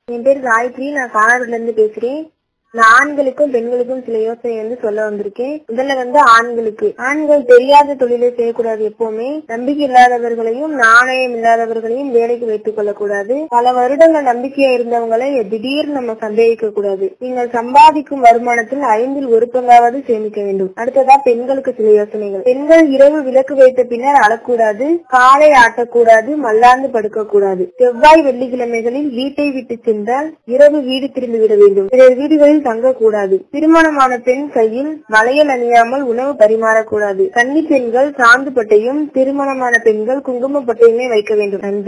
என் பேர் காயத்ரி நான் கானாடுல இருந்து பேசுறேன் நான் ஆண்களுக்கும் பெண்களுக்கும் சில யோசனை வந்து சொல்ல வந்திருக்கேன் முதல்ல வந்து ஆண்களுக்கு ஆண்கள் தெரியாத தொழிலை செய்யக்கூடாது எப்பவுமே நம்பிக்கை இல்லாதவர்களையும் நாணயம் இல்லாதவர்களையும் வேலைக்கு வைத்துக் கொள்ளக்கூடாது பல வருடங்கள் நம்பிக்கையா இருந்தவங்களை திடீர்னு நம்ம சந்தேகிக்க கூடாது நீங்கள் சம்பாதிக்கும் வருமானத்தில் ஐந்தில் ஒரு பங்காவது சேமிக்க வேண்டும் அடுத்ததா பெண்களுக்கு சில யோசனைகள் பெண்கள் இரவு விளக்கு வைத்த பின்னர் அழக்கூடாது காலை ஆட்டக்கூடாது மல்லாந்து படுக்க கூடாது செவ்வாய் வெள்ளிக்கிழமைகளில் வீட்டை விட்டு சென்றால் இரவு வீடு திரும்பி விட வேண்டும் பிறர் வீடுகளில் தங்கக்கூடாது திருமணமான பெண் கையில் வளையல் அணியாமல் உணவு பரிமாறக்கூடாது கன்னி பெண்கள் சாந்து பட்டையும் திருமணமான பெண்கள் குங்கும பட்டையுமே வைக்க வேண்டும் நன்றி